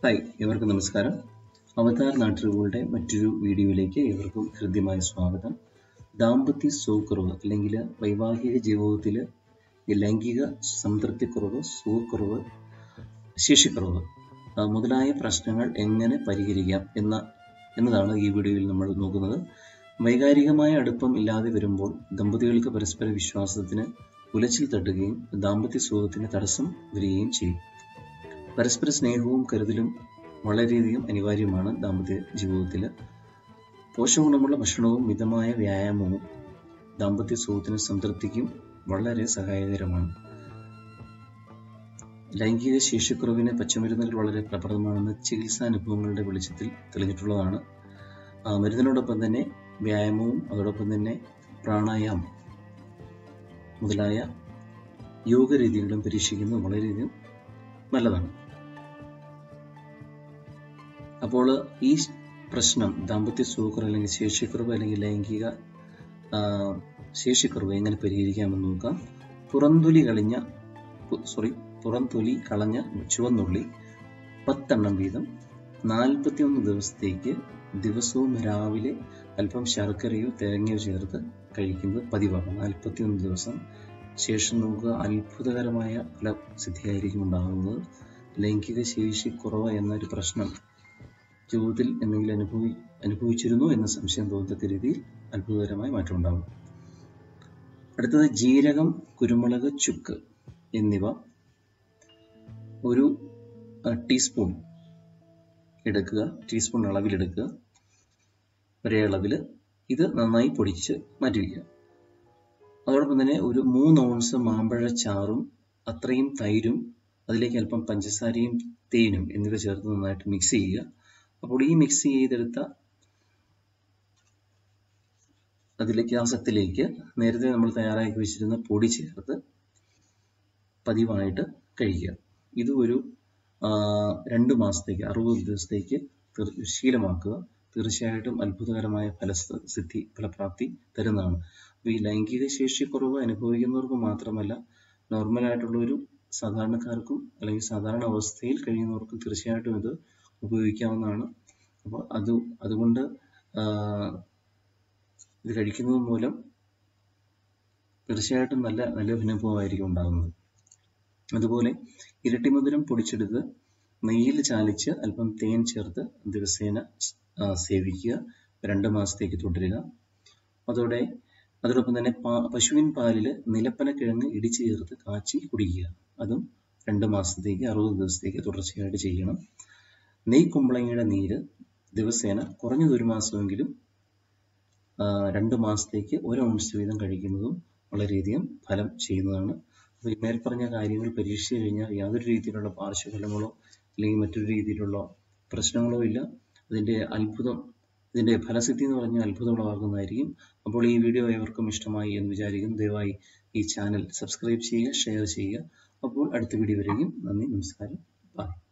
hi ഏവർക്കും നമസ്കാരം അവതാർ നാട്ടുകളുടെ മറ്റൊരു വീഡിയോയിലേക്ക് ഏവർക്കും ഹൃദ്യമായ സ്വാഗതം ദാമ്പത്യ സുഖക്കുറവ് അല്ലെങ്കിൽ വൈവാഹിക ജീവിതത്തിൽ ലൈംഗിക സംതൃപ്തിക്കുറവ് സുഖക്കുറവ് ശേഷിക്കുറവ് ആ, മുതലായ പ്രശ്നങ്ങൾ എങ്ങനെ പരിഹരിക്കാം എന്ന എന്നതാണ് ഈ വീഡിയോയിൽ നമ്മൾ നോക്കുന്നത് വൈകാരികമായ അടുപ്പം ഇല്ലാതെ വരുമ്പോൾ ദമ്പതികൾക്ക് പരസ്പര വിശ്വാസത്തിന് ഉലച്ചിൽ തട്ടുകയും ദാമ്പത്യ സുഖത്തിന് തടസ്സം വരികയും ചെയ്യും പരസ്പര സ്നേഹവും കരുതലും വളരെയധികം അനിവാര്യമാണ് ദാമ്പത്യ ജീവിതത്തിൽ പോഷകഗുണമുള്ള ഭക്ഷണവും മിതമായ വ്യായാമവും ദാമ്പത്യ സുഖത്തിനും സംതൃപ്തിക്കും വളരെ സഹായകരമാണ് ലൈംഗിക ശേഷിക്കുറവിന് പച്ചമരുന്നുകൾ വളരെ ഫലപ്രദമാണെന്ന് ചികിത്സാനുഭവങ്ങളുടെ വെളിച്ചത്തിൽ തെളിഞ്ഞിട്ടുള്ളതാണ് ആ, മരുന്നിനോടൊപ്പം തന്നെ വ്യായാമവും അതോടൊപ്പം തന്നെ പ്രാണായാമം മുതലായ യോഗ രീതികളും പരീക്ഷിക്കുന്നത് വളരെയധികം നല്ലതാണ് അപ്പോൾ ഈ പ്രശ്നം ദാമ്പത്യ സുഖക്കുറവ് അല്ലെങ്കിൽ ശേഷിക്കുറവ് അല്ലെങ്കിൽ ലൈംഗിക ആ, ശേഷിക്കുറവ് എങ്ങനെ പരിഹരിക്കാമെന്ന് നോക്കാം പുറന്തൊലി കളിഞ്ഞ സോറി പുറംതൊലി കളഞ്ഞ ചുവന്നുള്ളി പത്തെണ്ണം വീതം നാൽപ്പത്തിയൊന്ന് ദിവസത്തേക്ക് ദിവസവും രാവിലെ അല്പം ശർക്കരയോ തേങ്ങയോ ചേർത്ത് കഴിക്കുന്നത് പതിവാണ് നാൽപ്പത്തിയൊന്ന് ദിവസം ശേഷം നമുക്ക് അത്ഭുതകരമായ ഫല സിദ്ധിയായിരിക്കും ഉണ്ടാകുന്നത് ലൈംഗിക ശേഷി കുറവ് എന്നൊരു പ്രശ്നം ജീവിതത്തിൽ എന്തെങ്കിലും അനുഭവി അനുഭവിച്ചിരുന്നു എന്ന സംശയം തോന്നത്തക്ക രീതിയിൽ അത്ഭുതകരമായ മാറ്റം ഉണ്ടാകും അടുത്തത് ജീരകം കുരുമുളക് ചുക്ക് എന്നിവ ഒരു ആ, ടീസ്പൂൺ എടുക്കുക ടീസ്പൂൺ അളവിലെടുക്കുക ഒരേ അളവിൽ ഇത് നന്നായി പൊടിച്ച് മാറ്റി വയ്ക്കുക അതോടൊപ്പം തന്നെ ഒരു മൂന്ന് ഓൺസ് മാമ്പഴ ചാറും അത്രയും തൈരും അതിലേക്ക് അല്പം പഞ്ചസാരയും തേനും എന്നിവ ചേർത്ത് നന്നായിട്ട് മിക്സ് ചെയ്യുക അപ്പോൾ ഈ മിക്സ് ചെയ്തെടുത്ത അതിലേക്ക് ആ സത്തിലേക്ക് നേരത്തെ നമ്മൾ തയ്യാറാക്കി വെച്ചിരുന്ന പൊടി ചേർത്ത് പതിവായിട്ട് കഴിക്കുക ഇത് ഒരു ആ, രണ്ട് മാസത്തേക്ക് അറുപത് ദിവസത്തേക്ക് തീർ- ശീലമാക്കുക തീർച്ചയായിട്ടും അത്ഭുതകരമായ ഫലസിദ്ധി ഫലപ്രാപ്തി തരുന്നതാണ് അപ്പോൾ ഈ ലൈംഗിക ശേഷിക്കുറവ് അനുഭവിക്കുന്നവർക്ക് മാത്രമല്ല നോർമലായിട്ടുള്ള ഒരു സാധാരണക്കാർക്കും അല്ലെങ്കിൽ സാധാരണ അവസ്ഥയിൽ കഴിയുന്നവർക്കും തീർച്ചയായിട്ടും ഇത് ഉപയോഗിക്കാവുന്നതാണ് അപ്പോൾ അത് അതുകൊണ്ട് ആ, ഇത് കഴിക്കുന്നത് മൂലം തീർച്ചയായിട്ടും നല്ല നല്ല അനുഭവമായിരിക്കും ഉണ്ടാകുന്നത് അതുപോലെ ഇരട്ടിമധുരം പൊടിച്ചെടുത്ത് നെയ്യിൽ ചാലിച്ച് അല്പം തേൻ ചേർത്ത് ദിവസേന ആ, സേവിക്കുക രണ്ട് മാസത്തേക്ക് തുടരുക അതോടെ അതോടൊപ്പം തന്നെ പാ പശുവിൻ പാലിൽ നിലപ്പനക്കിഴങ്ങ് ഇടിച്ചു ചേർത്ത് കാച്ചി കുടിക്കുക അതും രണ്ട് മാസത്തേക്ക് അറുപത് ദിവസത്തേക്ക് തുടർച്ചയായിട്ട് ചെയ്യണം നെയ് കുമ്പളങ്ങയുടെ നീര് ദിവസേന കുറഞ്ഞത് ഒരു മാസമെങ്കിലും ആ, രണ്ട് മാസത്തേക്ക് ഒരു ഔൺസ് വീതം കഴിക്കുന്നതും വളരെയധികം ഫലം ചെയ്യുന്നതാണ് അപ്പോൾ ഈ മേൽപ്പറഞ്ഞ കാര്യങ്ങൾ പരീക്ഷിച്ചു കഴിഞ്ഞാൽ യാതൊരു രീതിയിലുള്ള പാർശ്വഫലങ്ങളോ അല്ലെങ്കിൽ മറ്റൊരു രീതിയിലുള്ള പ്രശ്നങ്ങളോ ഇല്ല ഇതിൻ്റെ അത്ഭുതം ഇതിൻ്റെ ഫലസിദ്ധി എന്ന് പറഞ്ഞാൽ അത്ഭുതം ഉളവാക്കുന്നതായിരിക്കും അപ്പോൾ ഈ വീഡിയോ ഏവർക്കും ഇഷ്ടമായി എന്ന് വിചാരിക്കുന്നു ദയവായി ഈ ചാനൽ സബ്സ്ക്രൈബ് ചെയ്യുക ഷെയർ ചെയ്യുക അപ്പോൾ അടുത്ത വീഡിയോ വരെയും നന്ദി നമസ്കാരം ബൈ